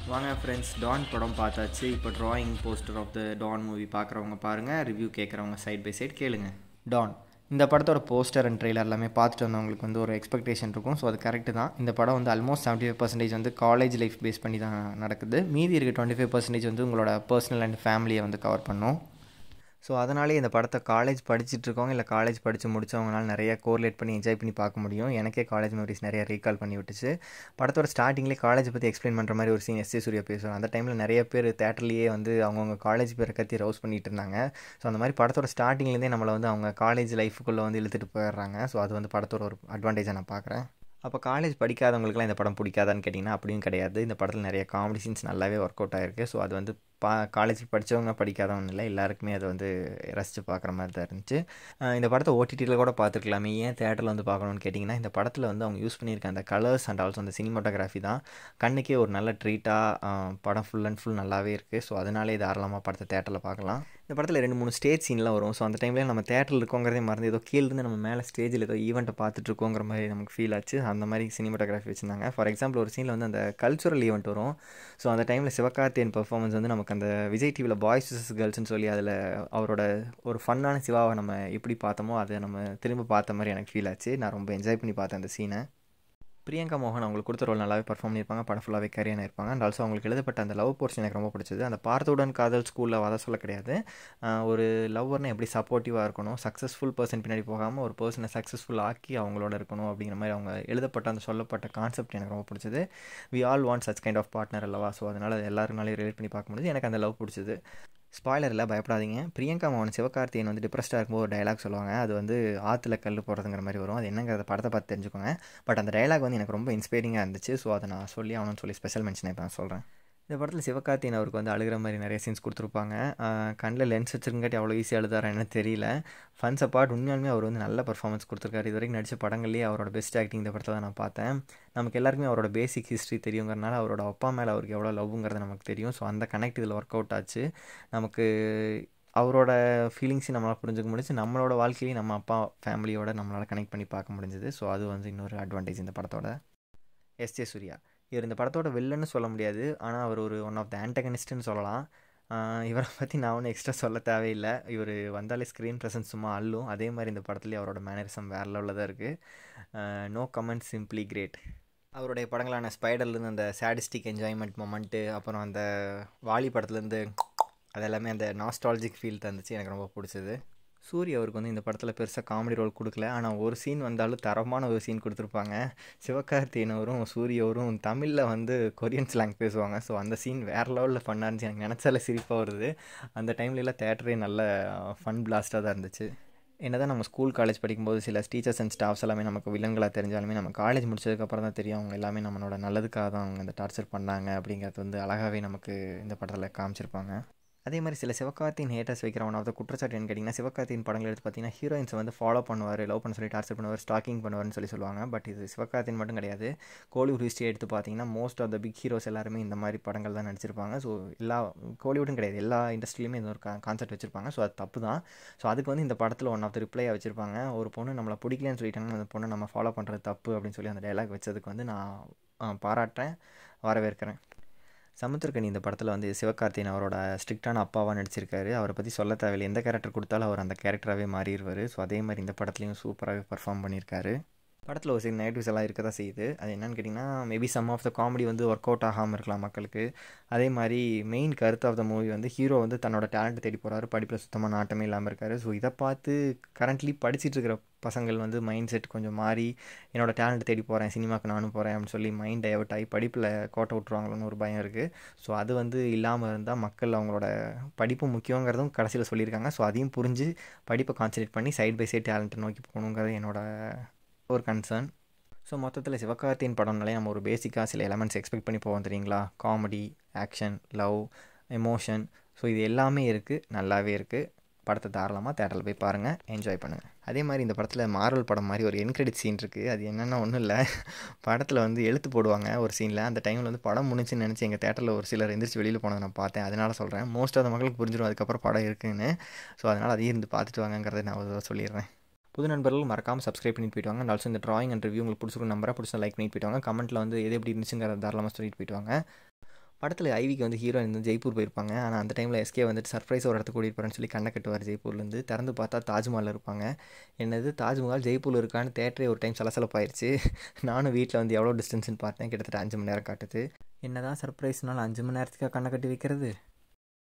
வாங்க friends Don படம் பார்த்தாச்சு இப்போ drawing poster of the Don movie பார்க்குறவங்க பாருங்கள் ரிவ்யூ கேட்குறவங்க சைட் பை சைட் கேளுங்க டான் இந்த படத்தோட போஸ்டர் அண்ட் ட்ரெய்லர் எல்லாமே பார்த்துட்டு வந்தவங்களுக்கு வந்து ஒரு எக்ஸ்பெக்டேஷன் இருக்கும் ஸோ அது கரெக்டு தான் இந்த படம் வந்து ஆல்மோஸ்ட் செவன்ட்டி ஃபைவ் பர்சன்டேஜ் வந்து காலேஜ் லைஃப் பேஸ் பண்ணி தான் நடக்குது மீதி இருக்க டுவெண்ட்டி ஃபைவ் பர்சன்டேஜ் வந்து உங்களோட பர்சனல் அண்ட் ஃபேமிலியை வந்து கவர் பண்ணும் ஸோ அதனாலே இந்த படத்தை காலேஜ் படிச்சுட்டு இருக்கவங்க இல்லை காலேஜ் படித்து முடிச்சவங்களால நிறைய கோரிலேட் பண்ணி என்ஜாய் பண்ணி பார்க்க முடியும் எனக்கே காலேஜ் மெமரிஸ் நிறைய ரீகால் பண்ணி விட்டுச்சு படத்தோட ஸ்டார்டிங்லேயே காலேஜ் பற்றி எக்ஸ்பிளைன் பண்ணுற மாதிரி ஒரு சீன் எஸ் ஏ சூர்யா பேசுவாங்க அந்த டைமில் நிறைய பேர் தேட்டர்லேயே வந்து அவங்கவுங்க காலேஜ் பேரை கத்தி ரவுஸ் பண்ணிட்டு இருந்தாங்க ஸோ அந்த மாதிரி படத்தோட ஸ்டார்டிங்லேருந்தே நம்மளை வந்து அவங்க காலேஜ் லைஃபுக்குள்ளே வந்து இழுத்துட்டு போயிடுறாங்க ஸோ அது வந்து படத்தோட ஒரு அட்வான்டேஜாக நான் பார்க்குறேன் அப்போ காலேஜ் படிக்காதவங்களுக்குலாம் இந்த படம் பிடிக்காதான்னு கேட்டிங்கன்னா அப்படியும் கிடையாது இந்த படத்தில் நிறைய காமெடி சீன்ஸ் நல்லாவே ஒர்க் அவுட் ஆகிருக்கு ஸோ அது வந்து பா காலேஜ் படித்தவங்க படிக்காதவங்க இல்லை எல்லாருக்குமே அது வந்து ரசித்து பார்க்குற மாதிரி தான் இருந்துச்சு இந்த படத்தை ஓடிடியில் கூட பார்த்துருக்கலாமே ஏன் தேட்டரில் வந்து பார்க்கணும்னு கேட்டிங்கன்னா இந்த படத்தில் வந்து அவங்க யூஸ் பண்ணியிருக்க அந்த கலர்ஸ் அண்ட் ஆல்சோ அந்த சினிமாட்டோகிராஃபி தான் கண்ணுக்கே ஒரு நல்ல ட்ரீட்டாக படம் ஃபுல் அண்ட் ஃபுல் நல்லாவே இருக்குது ஸோ அதனாலே தாராளமாக படத்தை தேட்டரில் பார்க்கலாம் இந்த படத்தில் ரெண்டு மூணு ஸ்டேஜ் சீன்லாம் வரும் ஸோ அந்த டைமில் நம்ம தேட்டரில் இருக்கோங்கிறதே மறந்து ஏதோ கீழேருந்து நம்ம மேலே ஸ்டேஜில் ஏதோ ஈவெண்ட்டை பார்த்துட்டு இருக்கோங்கிற மாதிரி நமக்கு ஃபீல் ஆச்சு அந்த மாதிரி சினிமாட்டோகிராஃபி வச்சுருந்தாங்க ஃபார் எக்ஸாம்பிள் ஒரு சீனில் வந்து அந்த கல்ச்சுரல் ஈவெண்ட் வரும் ஸோ அந்த டைமில் சிவகார்த்தியன் பர்ஃபார்மன்ஸ் வந்து நமக்கு அந்த விஜய் டிவியில் பாய்ஸ் விசஸ் கேர்ள்ஸ்னு சொல்லி அதில் அவரோட ஒரு ஃபன்னான சிவாவை நம்ம எப்படி பார்த்தோமோ அதை நம்ம திரும்ப பார்த்த மாதிரி எனக்கு ஃபீல் ஆச்சு நான் ரொம்ப என்ஜாய் பண்ணி பார்த்தேன் அந்த சீனை பிரியங்கா மோகன் அவங்களுக்கு கொடுத்த ரோல் நல்லாவே பர்ஃபார்ம் பண்ணியிருப்பாங்க படம் ஃபுல்லாகவே கேரியான இருப்பாங்க அண்ட் ஆல்சோ அவங்களுக்கு எழுதப்பட்ட அந்த லவ் போர்ஷன் எனக்கு ரொம்ப பிடிச்சது அந்த பார்த்தவுடன் காதல் ஸ்கூலில் வத சொல்ல கிடையாது ஒரு லவ்வர்னு எப்படி சப்போர்ட்டிவாக இருக்கணும் சக்ஸஸ்ஃபுல் பர்சன் பின்னாடி போகாமல் ஒரு பர்சனை சக்ஸஸ்ஃபுல் ஆக்கி அவங்களோட இருக்கணும் அப்படிங்கிற மாதிரி அவங்க எழுதப்பட்ட அந்த சொல்லப்பட்ட கான்செப்ட் எனக்கு ரொம்ப பிடிச்சது we all want such kind of partner அல்லவா ஸோ அதனால் எல்லாருனாலையும் ரிலேட் பண்ணி பார்க்க முடியுது எனக்கு அந்த லவ் பிடிச்சது ஸ்பாய்லரில் பயப்படாதீங்க பிரியங்கா மோகன் சிவகார்த்தியன் வந்து டிப்ரெஸ்டாக இருக்கும்போது ஒரு டைலாக் சொல்லுவாங்க அது வந்து ஆற்றுல கல் போடுறதுங்கிற மாதிரி வரும் அது என்னங்கிறத படத்தை பார்த்து தெரிஞ்சுக்கோங்க பட் அந்த டைலாக் வந்து எனக்கு ரொம்ப இன்ஸ்பைரிங்காக இருந்துச்சு ஸோ அதை நான் சொல்லி ஆகணும்னு சொல்லி ஸ்பெஷல் மென்ஷன் இப்போ நான் சொல்கிறேன் இந்த படத்தில் சிவகார்த்தியன் அவருக்கு வந்து அழுகிற மாதிரி நிறைய சீன்ஸ் கொடுத்துருப்பாங்க கண்ணில் லென்ஸ் வச்சிருங்காட்டி அவ்வளோ ஈஸியாக அழுதாரா என்ன தெரியல ஃபன்ஸ் அப்பார்ட் உண்மையாலுமே அவர் வந்து நல்ல பர்ஃபார்மன்ஸ் கொடுத்துருக்காரு இது வரைக்கும் நடித்த படங்கள்லேயே அவரோட பெஸ்ட் ஆக்டிங் இந்த படத்தில் தான் நான் பார்த்தேன் நமக்கு எல்லாருக்குமே அவரோட பேசிக் ஹிஸ்ட்ரி தெரியுங்கிறனால அவரோட அப்பா மேலே அவருக்கு எவ்வளோ லவ்ங்கிறது நமக்கு தெரியும் ஸோ அந்த கனெக்ட் இதில் ஒர்க் அவுட் ஆச்சு நமக்கு அவரோட ஃபீலிங்ஸையும் நம்மளால் புரிஞ்சுக்க முடிஞ்சு நம்மளோட வாழ்க்கையிலையும் நம்ம அப்பா ஃபேமிலியோட நம்மளால் கனெக்ட் பண்ணி பார்க்க முடிஞ்சது ஸோ அது வந்து இன்னொரு அட்வான்டேஜ் இந்த படத்தோட எஸ் ஜே சூர்யா இவர் இந்த படத்தோட வில்லன்னு சொல்ல முடியாது ஆனால் அவர் ஒரு ஒன் ஆஃப் த ஆன்டகனிஸ்ட்னு சொல்லலாம் இவரை பற்றி நான் ஒன்றும் எக்ஸ்ட்ரா சொல்ல தேவையில்லை இவர் வந்தாலே ஸ்க்ரீன் ப்ரெசன்ஸ் சும்மா அள்ளும் அதே மாதிரி இந்த படத்துலேயே அவரோட மேனரிசம் வேறு லெவலில் தான் இருக்குது நோ கமெண்ட் சிம்ப்ளி கிரேட் அவருடைய படங்களான ஸ்பைடர்லேருந்து அந்த சாடிஸ்டிக் என்ஜாய்மெண்ட் மொமெண்ட்டு அப்புறம் அந்த வாலி படத்துலேருந்து அதெல்லாமே அந்த நாஸ்டாலஜிக் ஃபீல் தந்துச்சு எனக்கு ரொம்ப பிடிச்சது சூரிய அவருக்கு வந்து இந்த படத்தில் பெருசாக காமெடி ரோல் கொடுக்கல ஆனால் ஒரு சீன் வந்தாலும் தரமான ஒரு சீன் கொடுத்துருப்பாங்க சிவகார்த்தியனவரும் சூரியவரும் தமிழில் வந்து கொரியன் ஸ்லாங் பேசுவாங்க ஸோ அந்த சீன் வேறு லெவலில் ஃபன்னாக இருந்துச்சு எனக்கு நினச்சால சிரிப்பாக வருது அந்த டைம்லலாம் தேட்டரே நல்ல ஃபன் பிளாஸ்ட்டாக தான் இருந்துச்சு என்ன தான் நம்ம ஸ்கூல் காலேஜ் படிக்கும்போது சில டீச்சர்ஸ் அண்ட் ஸ்டாஃப்ஸ் எல்லாமே நமக்கு வில்லங்களாக தெரிஞ்சாலுமே நம்ம காலேஜ் முடிச்சதுக்கப்புறம் தான் தெரியும் அவங்க எல்லாமே நம்மளோட நல்லதுக்காக தான் அவங்க இந்த டார்ச்சர் பண்ணாங்க அப்படிங்கிறது வந்து அழகாகவே நமக்கு இந்த படத்தில் காமிச்சிருப்பாங்க அதே மாதிரி சில சிவகார்த்தியின் ஹேட்டர்ஸ் வைக்கிற ஒன் ஆஃப் த குற்றச்சாட்டு என்ன கேட்டிங்கன்னா சிவகார்த்தியின் படங்கள் எடுத்து பார்த்தீங்கன்னா ஹீரோயின்ஸை வந்து ஃபாலோ பண்ணுவார் லவ் பண்ண சொல்லி டார்ச்சர் பண்ணுவார் ஸ்டாக்கிங் பண்ணுவார்னு சொல்லி சொல்லுவாங்க பட் இது சிவகார்த்தின் மட்டும் கிடையாது கோலிவுட் ஹிஸ்ட்ரி எடுத்து பார்த்தீங்கன்னா most of the big heroes எல்லாருமே இந்த மாதிரி படங்கள் தான் நடிச்சிருப்பாங்க ஸோ எல்லா கோலிவுட்டும் கிடையாது எல்லா இண்டஸ்ட்ரியிலுமே இந்த ஒரு கான்செப்ட் வச்சிருப்பாங்க ஸோ அது தப்பு தான் ஸோ அதுக்கு வந்து இந்த படத்தில் ஒன் ஆஃப் த ரிப்ளையாக வச்சிருப்பாங்க ஒரு பொண்ணு நம்மளை பிடிக்கலன்னு சொல்லிட்டாங்கன்னா அந்த பொண்ணை நம்ம ஃபாலோ பண்ணுறது தப்பு அப்படின்னு சொல்லி அந்த டைலாக் வச்சதுக்கு வந்து நான் பாராட்டுறேன் வரவேற்கிறேன் சமுத்திரக்கனி இந்த படத்தில் வந்து சிவகார்த்தியன் அவரோட ஸ்ட்ரிக்டான அப்பாவாக நடிச்சிருக்காரு அவரை பற்றி சொல்ல தேவையில்லை எந்த கேரக்டர் கொடுத்தாலும் அவர் அந்த கேரக்டராகவே மாறிடுவார் ஸோ அதே மாதிரி இந்த படத்துலையும் சூப்பராகவே பர்ஃபார்ம் பண்ணியிருக்காரு படத்தில் ஒரு சில நெகட்டிவ்ஸ் எல்லாம் இருக்க தான் செய்யுது அது என்னென்னு கேட்டிங்கன்னா maybe some of the comedy வந்து ஒர்க் அவுட் ஆகாமல் இருக்கலாம் மக்களுக்கு அதே மாதிரி மெயின் கருத்து ஆஃப் த மூவி வந்து ஹீரோ வந்து தன்னோட டேலண்ட் தேடி போகிறாரு படிப்பில் சுத்தமாக நாட்டமே இல்லாமல் இருக்காரு ஸோ இதை பார்த்து கரண்ட்லி படிச்சுட்டு இருக்கிற பசங்கள் வந்து மைண்ட் செட் கொஞ்சம் மாறி என்னோடய டேலண்ட் தேடி போகிறேன் சினிமாவுக்கு நானும் போகிறேன் அப்படின்னு சொல்லி மைண்ட் டைவர்ட் ஆகி படிப்பில் கோட்டை விட்ருவாங்களோன்னு ஒரு பயம் இருக்குது ஸோ அது வந்து இல்லாமல் இருந்தால் மக்கள் அவங்களோட படிப்பு முக்கியங்கிறதும் கடைசியில் சொல்லியிருக்காங்க ஸோ அதையும் புரிஞ்சு படிப்பை கான்சன்ட்ரேட் பண்ணி சைட் பை சைட் டேலண்ட்டை நோக்கி போகணுங்கிறது என்னோட ஒரு கன்சர்ன் ஸோ மொத்தத்தில் சிவகார்த்தியின் படம்னாலே நம்ம ஒரு பேசிக்காக சில எலமெண்ட்ஸ் எக்ஸ்பெக்ட் பண்ணி போவோம் தெரியுங்களா comedy action love emotion so இது எல்லாமே இருக்குது நல்லாவே இருக்குது படத்தை தாராளமாக தேட்டரில் போய் பாருங்கள் என்ஜாய் பண்ணுங்கள் அதே மாதிரி இந்த படத்தில் மார்வல் படம் மாதிரி ஒரு என்கிரெடிட் சீன் இருக்குது அது என்னென்னா ஒன்றும் இல்லை படத்தில் வந்து எழுத்து போடுவாங்க ஒரு சீனில் அந்த டைமில் வந்து படம் முடிஞ்சுன்னு நினச்சி எங்கள் தேட்டரில் ஒரு சிலர் எந்திரிச்சு வெளியில் போனதை நான் பார்த்தேன் அதனால் சொல்கிறேன் மோஸ்ட் ஆஃப் த மக்களுக்கு புரிஞ்சிடும் அதுக்கப்புறம் படம் இருக்குன்னு ஸோ அதனால் அதையும் இருந்து பார்த்துட்டு வாங்கங்கிறத நான் சொல்லிடுறேன் புது நண்பர்கள் மறக்காமல் சப்ஸ்கிரைப் பண்ணிட்டு போயிட்டு வாங்க அண்ட் ஆல்சோ இந்த ட்ராயிங் அண்ட் ரிவ்யூ உங்களுக்கு பிடிச்சிருக்க நம்பரை பிடிச்ச லைக் பண்ணிட்டு போயிட்டு வாங்க கமெண்ட்டில் வந்து எது எப்படி இருந்துச்சுங்கிறத தாராளமாக சொல்லிட்டு போயிட்டு வாங்க படத்தில் ஐவிக்கு வந்து ஹீரோயின் வந்து ஜெய்ப்பூர் போயிருப்பாங்க ஆனால் அந்த டைமில் எஸ்கே வந்துட்டு சர்ப்ரைஸ் ஒரு இடத்துக்கு கூட்டிகிட்டு போகிறேன்னு சொல்லி கண்ணை கட்டுவார் ஜெய்ப்பூர்லேருந்து திறந்து பார்த்தா தாஜ்மஹால் இருப்பாங்க என்னது தாஜ்மஹால் ஜெய்ப்பூரில் இருக்கான்னு தேட்டரே ஒரு டைம் சலசலப்பாயிருச்சு நானும் வீட்டில் வந்து எவ்வளோ டிஸ்டன்ஸ்னு பார்த்தேன் கிட்டத்தட்ட அஞ்சு மணி நேரம் காட்டுது என்ன தான் சர்ப்ரைஸ்னால அஞ்சு மணி நேரத்துக்காக கண்ணை கட்டி வைக்கிறது